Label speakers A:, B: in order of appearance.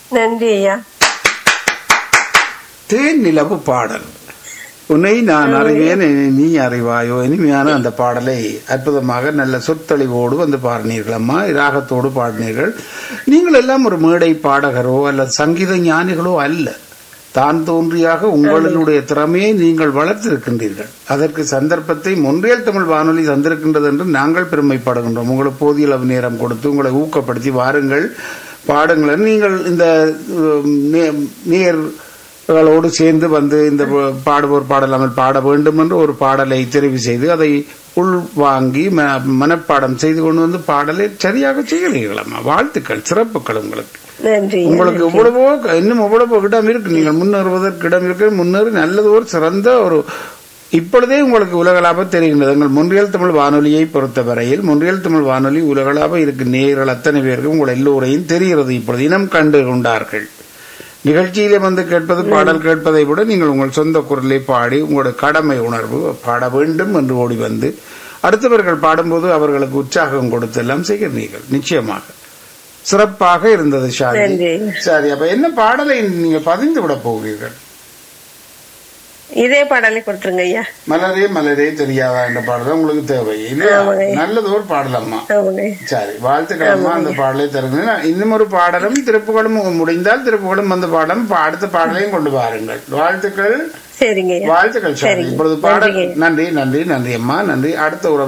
A: நன்றி ஐயா
B: தேன் நிலவு பாடல் உன்னை நான் அறிவேன் என்னை நீ அறிவாயோ இனிமையான அந்த பாடலை அற்புதமாக நல்ல சொற்தளிவோடு வந்து பாடினீர்கள் அம்மா ராகத்தோடு பாடினீர்கள் நீங்கள் எல்லாம் ஒரு மேடை பாடகரோ அல்லது சங்கீத ஞானிகளோ அல்ல தான் தோன்றியாக உங்களுடைய திறமையை நீங்கள் வளர்த்திருக்கின்றீர்கள் அதற்கு சந்தர்ப்பத்தை மொன்றியல் தமிழ் வானொலி தந்திருக்கின்றது என்று நாங்கள் பெருமைப்படுகின்றோம் உங்களுக்கு போதிய அளவு நேரம் கொடுத்து உங்களை ஊக்கப்படுத்தி வாருங்கள் பாடுங்கள் நீங்கள் இந்த உம், நே- நேர் களோடு சேர்ந்து வந்து இந்த பாடுவோர் பாடலாமல் பாட வேண்டும் என்று ஒரு பாடலை தெரிவு செய்து அதை உள் வாங்கி ம- மனப்பாடம் செய்து கொண்டு வந்து பாடலை சரியாக செய்கிறீர்களம்மா வாழ்த்துக்கள் சிறப்புகள் உங்களுக்கு
A: நன்றி ஐயா.
B: உங்களுக்கு எவ்வளவோ இன்னும் எவ்வளவோ இடம் இருக்கு நீங்கள் முன்னேறுவதற்கு இடம் இருக்கு முன்னேறி நல்லது ஒரு சிறந்த ஒரு இப்பொழுதே உங்களுக்கு உலகளாக தெரிகின்றது எங்கள் முன்றியல் தமிழ் வானொலியை பொறுத்தவரையில் முன்றியல் தமிழ் வானொலி உலகளாக இருக்கு நேர்கள் அத்தனை பேருக்கும் உங்கள் எல்லோரையும் தெரிகிறது இப்பொழுது இனம் கண்டு கொண்டார்கள் நிகழ்ச்சியிலே வந்து கேட்பது பாடல் கேட்பதை விட நீங்கள் உங்கள் சொந்த குரலை பாடி உங்களுடைய கடமை உணர்வு பாட வேண்டும் என்று ஓடி வந்து அடுத்தவர்கள் பாடும்போது அவர்களுக்கு உற்சாகம் கொடுத்து எல்லாம் செய்கிறீர்கள் நிச்சயமாக சிறப்பாக இருந்தது ஷாதி
A: நன்றி.
B: சரி அப்ப என்ன பாடலை நீங்க பதிந்து விட போகிறீர்கள்
A: இதே பாடலை கொடுத்துருங்க ஐயா
B: மலரே மலரே தெரியாதா என்ற பாடல் உங்களுக்கு தேவை இல்லையா
A: ஆமாங்க.
B: நல்லது ஒரு பாடலம்மா
A: ஆமாங்க
B: சரி வாழ்த்துக்கள் அம்மா அந்த பாடலை தருங்க இன்னும் ஒரு பாடலும் திருப்புகளும் முடிந்தால் திருப்புகளும் அந்த பாடம் இப்ப அடுத்த பாடலையும் கொண்டு வாருங்கள் வாழ்த்துக்கள்
A: சரிங்க ஐயா
B: வாழ்த்துக்கள் சார்
A: சரிங்க.
B: இப்பொழுது பாடல்
A: நன்றிங்க.
B: நன்றி நன்றி நன்றி அம்மா நன்றி அடுத்த உறவு